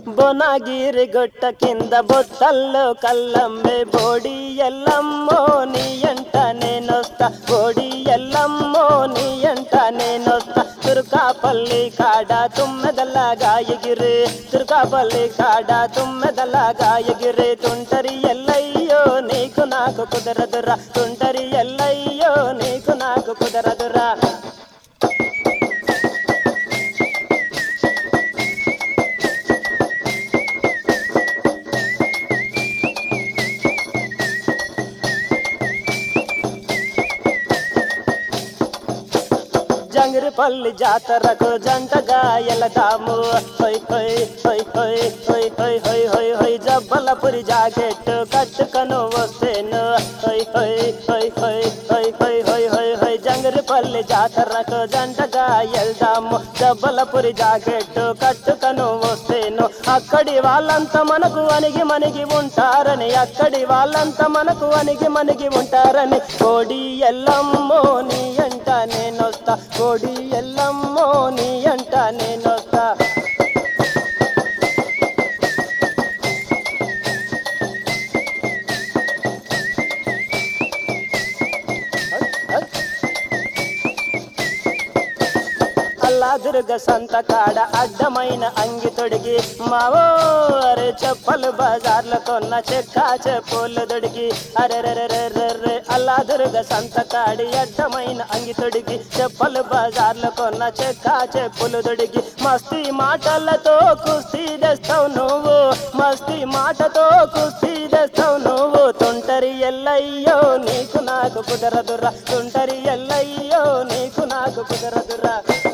బొనగిరి గుట్ట కింద బొత్తల్లో కల్లంబే బోడి ఎల్లమ్మో నీ ఎంట నేనొస్తా బోడి ఎల్లమ్మో నీ ఎంట నేనొస్తా తుర్కాపల్లి కాడ తుమ్మెదలాగా ఎగిరి తుర్కాపల్లి కాడ తుమ్మెదలాగా ఎగిరి తుంటరి ఎల్లయ్యో నీకు నాకు కుదరదురా తుంటరి ఎల్లయ్యో నీకు నాకు కుదరదురా జంగిరిపల్లి జాతరకు జంటగా ఎలదాము హొయ్ హొయ్ హొయ్ హొయ్ హొయ్ హొయ్ హొయ్ హొయ్ హొయ్ జబ్బలపురి జాకెట్ కట్టుకను వస్తేను హొయ్ హొయ్ హొయ్ హొయ్ హొయ్ హొయ్ హొయ్ హొయ్ హొయ్ జంగిరిపల్లి జాతరకు జంటగా ఎల్దాము జబ్బలపురి జాకెట్ కట్టుకను వస్తేను అక్కడి వాళ్ళంతా మనకు అణిగి మణిగి ఉంటారని అక్కడి వాళ్ళంతా మనకు అణిగి మణిగి ఉంటారని కోడి ఎల్లమ్మో నీ అంట నేనొస్తా కోడి ఎల్లమ్మో నీ అంట నేనొస్తా అల్లా దుర్గ సంత కాడ అడ్డమైన అంగి తొడిగి మావో అరే చెప్పలు బజార్లో కొన్న చెక్క చెప్పులు దొడిగి అరెరెరెరెరె అల్లా దుర్గ సంత కాడి అడ్డమైన అంగి తొడిగి చెప్పలు బజార్లో కొన్న చెక్క చెప్పులు దొడిగి మస్తీ మాటలతో కుస్తీ తెస్తావు నువ్వు మస్తీ మాటతో కుస్తీ తెస్తావు నువ్వు తుంటరి ఎల్లయ్యో నీకు నాకు కుదరదురా తుంటరి ఎల్లయ్యో నీకు నాకు కుదరదురా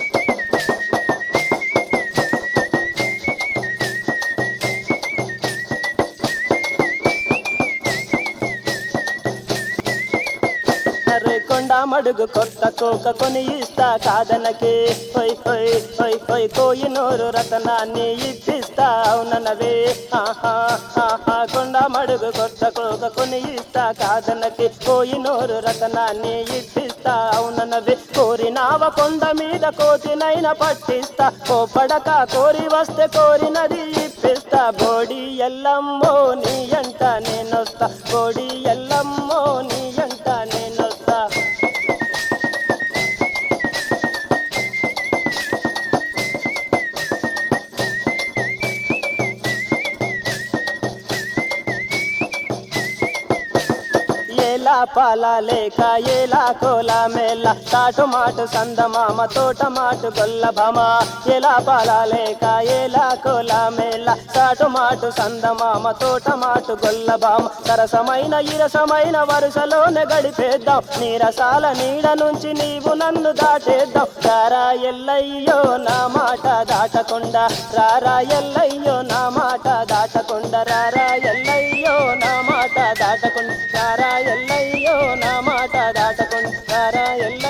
అరే కొండ మడుగు కొత్త కోక కొని ఇస్తా కాదనకి హొయ్ హొయ్ హొయ్ హొయ్ కోయినూరు రతనాన్ని ఇప్పిస్తా అవుననవే ఆహా ఆహా కొండ మడుగు కొత్త కోక కొని ఇస్తా కాదనకి కోయినూరు రతనాన్ని ఇప్పిస్తా అవుననవే కోరినావ కొండ మీద కోతినైన పట్టిస్తా కోపడక కోరి వస్తే కోరినది ఇప్పిస్తా బోడి ఎల్లమ్మో నీ అంట నేనొస్తా బోడి ఎల్లమ్మో నీ అంట నేనొస్తా ఏలా పాల లేక ఏలా కోల మేళ తాటు మాటు సందమామ తోట మాటు గొల్ల భమ ఎలా పాల లేక ఏలా కోల మేళ తాటు మాటు సందమామ తోట మాటు గొల్ల భామ సరసమైన ఇరసమైన వరుసలోనే గడిపేద్దాం నీరసాల నీడ నుంచి నీవు నన్ను దాటేద్దాం రారా ఎల్లయ్యో నా మాట దాటకుండా రారా ఎల్లయ్యో నా మాట దాటకుండా రారా ఎల్లయ్యో నా మాట దాటకుండా రారా ఎల్లయ్యో నా మాట దాటకుండా రారా ఎల్ల